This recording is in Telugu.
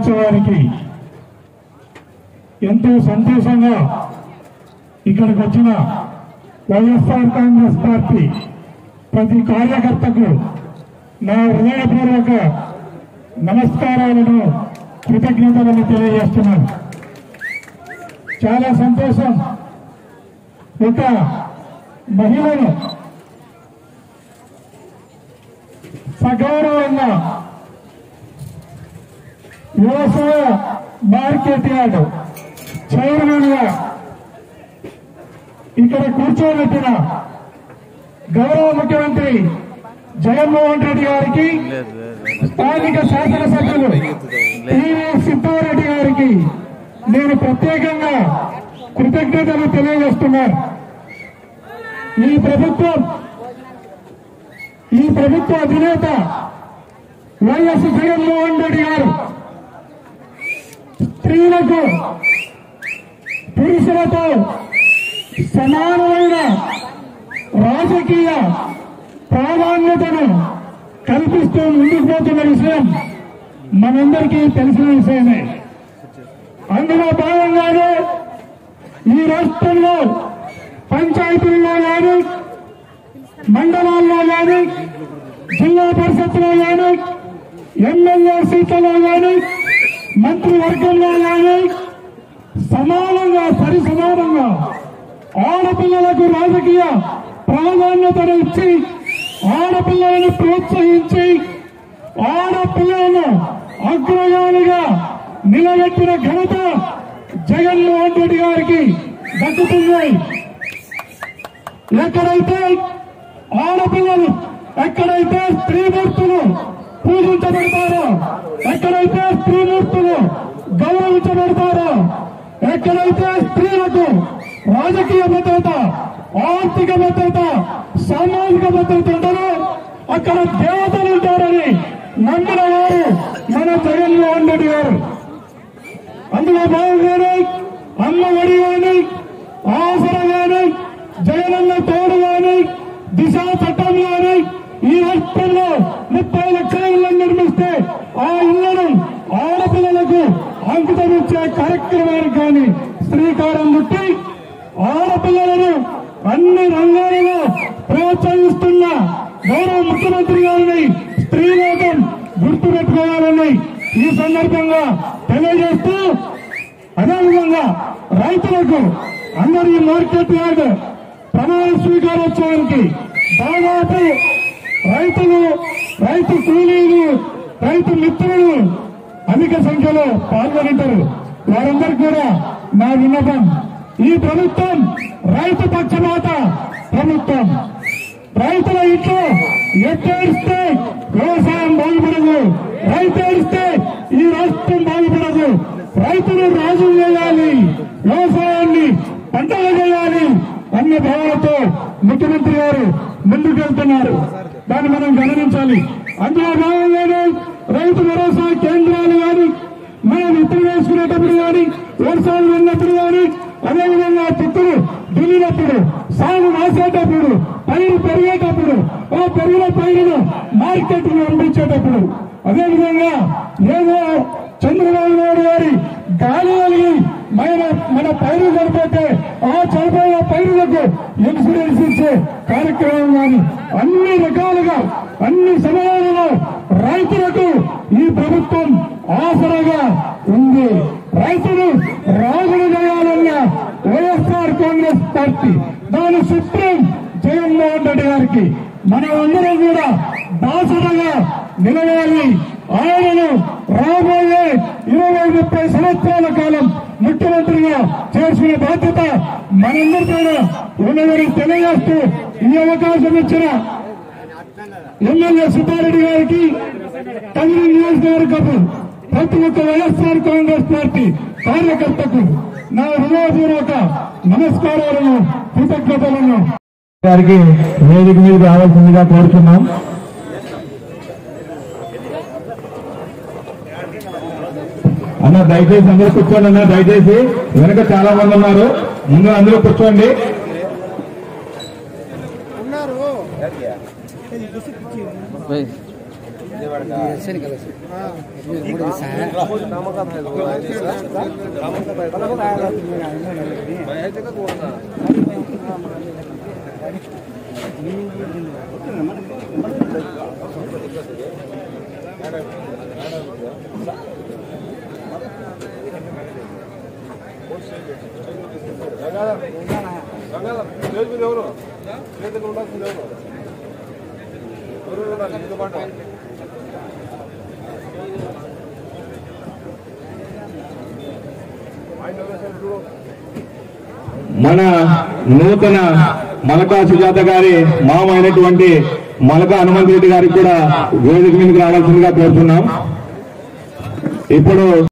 దినోత్సవానికి ఎంతో సంతోషంగా ఇక్కడికి వచ్చిన వైఎస్ఆర్ కాంగ్రెస్ పార్టీ ప్రతి కార్యకర్తకు నా హృదయపూర్వక నమస్కారాలను కృతజ్ఞతలను తెలియజేస్తున్నాను చాలా సంతోషం ఒక మహిళను సగౌరవంగా వ్యవసాయ మార్కెట్ యార్డ్ చైర్మన్ గా ఇక్కడ కూర్చోబెట్టిన గౌరవ ముఖ్యమంత్రి జగన్మోహన్ రెడ్డి గారికి స్థానిక శాసనసభ్యులు టీవీ సిద్ధారెడ్డి గారికి నేను ప్రత్యేకంగా కృతజ్ఞతలు తెలియజేస్తున్నాను ఈ ప్రభుత్వం ఈ ప్రభుత్వ అధినేత వైఎస్ జగన్మోహన్ రెడ్డి గారు స్త్రీలకు పురుషులతో సమానమైన రాజకీయ ప్రాధాన్యతను కల్పిస్తూ ముందుకు పోతున్న విషయం మనందరికీ తెలిసిన విషయమే అందులో భాగంగానే ఈ రాష్ట్రంలో పంచాయతీల్లో కానీ మండలాల్లో కానీ జిల్లా పరిషత్లో కానీ ఎమ్మెల్యే సీట్లలో కానీ మంత్రివర్గంలో కానీ సమానంగా సరి సమానంగా ఆడపిల్లలకు రాజకీయ ప్రాధాన్యతను ఇచ్చి ఆడపిల్లలను ప్రోత్సహించి ఆడపిల్లలను అగ్రగామిగా నిలబెట్టిన ఘనత జగన్మోహన్ రెడ్డి గారికి దక్కుతుంది ఎక్కడైతే ఆడపిల్లలు ఎక్కడైతే స్త్రీమూర్తులు పూజించబడతారో ఎక్కడైతే స్త్రీమూర్తులు గౌరవించబడతారో ఎక్కడైతే స్త్రీలకు రాజకీయ భద్రత ఆర్థిక భద్రత సామాజిక భద్రత ఉంటుందో అక్కడ దేవతలు ఉంటారని నమ్మిన వారు మన జగన్మోహన్ రెడ్డి గారు అందులో భాగంగానే అమ్మ ఒడి గాని ఆసర గాని జగనన్న తోడు గాని దిశ చట్టం గాని ఈ రాష్ట్రంలో ముప్పై లక్షల ఇళ్లను నిర్మిస్తే ఆ ఇళ్లను ఆడపిల్లలకు అంకితం ఇచ్చే కార్యక్రమానికి కానీ శ్రీకారం చుట్టి ఆడపిల్లలను అన్ని రంగాలలో ప్రోత్సహిస్తున్న గౌరవ ముఖ్యమంత్రి గారిని స్త్రీలోకం గుర్తుపెట్టుకోవాలని ఈ సందర్భంగా తెలియజేస్తూ అదేవిధంగా రైతులకు అందరి మార్కెట్ యార్డ్ ప్రమాణ స్వీకారోత్సవానికి దాదాపు రైతులు రైతు కూలీలు రైతు మిత్రులు అధిక సంఖ్యలో పాల్గొంటారు వారందరికీ కూడా నా విన్నపం ఈ ప్రభుత్వం రైతు పక్షపాత ప్రభుత్వం రైతుల ఇంట్లో ఎట్టేడిస్తే వ్యవసాయం బాగుపడదు రైతు ఏడిస్తే ఈ రాష్ట్రం బాగుపడదు రైతులు రాజు చేయాలి వ్యవసాయాన్ని పంటలు చేయాలి అన్న భావనతో ముఖ్యమంత్రి గారు ముందుకెళ్తున్నారు దాన్ని మనం గమనించాలి అందులో భాగంగానే రైతు భరోసా కేంద్రాలు కానీ మనం ఇతరు వేసుకునేటప్పుడు కానీ వర్షాలు ఉన్నప్పుడు కానీ అదేవిధంగా తిత్తులు దున్నినప్పుడు సాగు నాసేటప్పుడు పైరు పెరిగేటప్పుడు ఆ పెరిగిన పైరును మార్కెట్ కు పంపించేటప్పుడు అదేవిధంగా ఏదో చంద్రబాబు నాయుడు గారి గాలి కలిగి మన మన పైరు చనిపోతే ఆ చనిపోయిన పైరులకు ఇన్సూరెన్స్ ఇచ్చే కార్యక్రమం కానీ అన్ని రకాలుగా అన్ని సమయాలలో రైతులకు ఈ ప్రభుత్వం ఆసరాగా ఉంది రైతులు రాజులు చేయాలన్న వైఎస్ఆర్ కాంగ్రెస్ పార్టీ దాని సుప్రీం జగన్మోహన్ రెడ్డి గారికి మనం అందరం కూడా బాసటగా నిలవాలి ఆయనను రాబోయే ఇరవై ముప్పై సంవత్సరాల కాలం ముఖ్యమంత్రిగా చేసుకునే బాధ్యత మనందరికీ ఉన్నదని తెలియజేస్తూ ఈ అవకాశం ఇచ్చిన ఎమ్మెల్యే సుబ్బారెడ్డి గారికి తమిళ నియోజకవర్గపు ప్రతి ఒక్క వైఎస్ఆర్ కాంగ్రెస్ పార్టీ కార్యకర్తకు నా హృదయపూర్వక నమస్కారాలను కృతజ్ఞతలను గారికి వేదిక మీద రావాల్సిందిగా కోరుతున్నాం అన్న దయచేసి అందరూ కూర్చోండి అన్న దయచేసి వెనక చాలా మంది ఉన్నారు ముందు అందరూ కూర్చోండి ఉన్నారు మన నూతన మలకా సుజాత గారి మామైనటువంటి మలక హనుమంత్ రెడ్డి గారికి కూడా వేదిక మీదకి రావాల్సిందిగా కోరుతున్నాం ఇప్పుడు